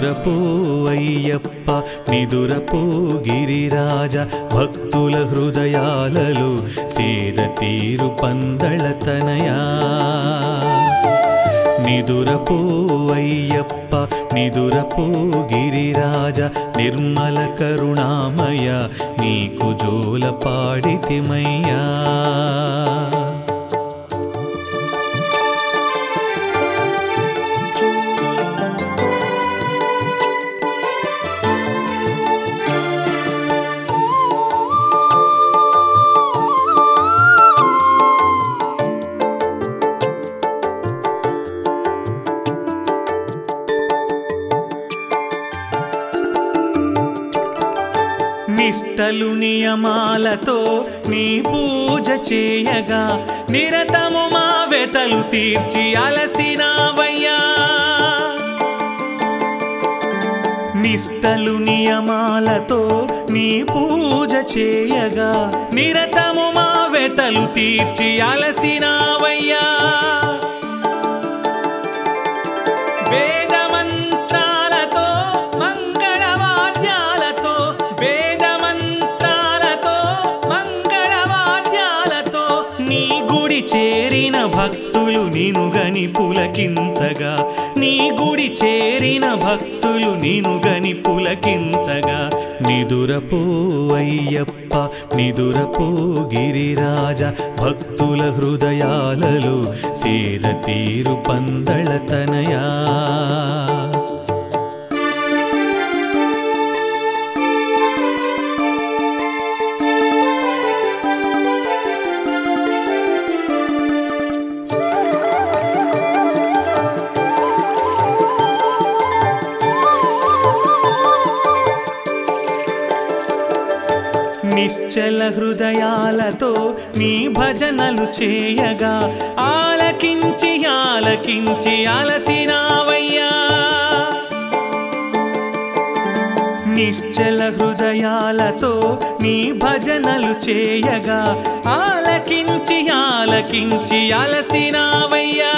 నిదురపో అయ్యప్ప నిదురపో గిరిరాజ భక్తుల హృదయాలలో సేద తీరు పందళతనయా నిదురపో అయ్యప్ప నిదురపో గిరిరాజ నిర్మల కరుణామయ నీకు జోల పాడితిమయ్యా నిష్టలు నియమాలతో నీ పూజ చేయగా నిరతము మా వెతలు తీర్చి అలసినావయ్యా నిష్టలు నియమాలతో నీ పూజ చేయగా నిరతము మా వెతలు తీర్చి అలసినావయ్యా వేదమంత్రాలతో మంగళవాద్యాలతో వేదమంత్రాలతో మంగళవాద్యాలతో నీ గుడి చేరిన భక్తులు నిను గని పులకించగా నీ గుడి చేరిన భక్తులు నిను గని పులకించగా నిదురపో అయ్యప్ప నిదురపో గిరిరాజ భక్తుల హృదయాలలో సేద తీరు పందళతనయా నిశ్చల హృదయాలతో నీ భజనలు చేయగా ఆలకించి ఆలకించి అలసినావయ్యా నిశ్చల హృదయాలతో నీ భజనలు చేయగా ఆలకించి ఆలకించి అలసినావయ్యా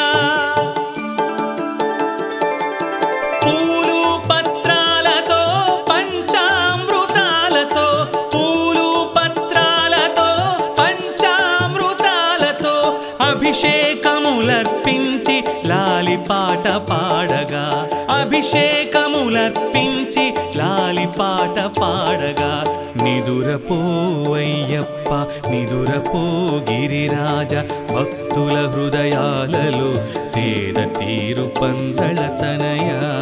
పూలు పత్రాలతో పంచామృతాలతో పూలు పత్రాలతో పంచామృతాలతో అభిషేకములర్పించి లాలిపాట పాడగా అభిషేకములర్పించి లాలిపాట పాడగా నిదురపో అయ్యప్ప నిదురపో గిరిరాజ భక్తుల హృదయాలలో సేద తీరు పందళతనయా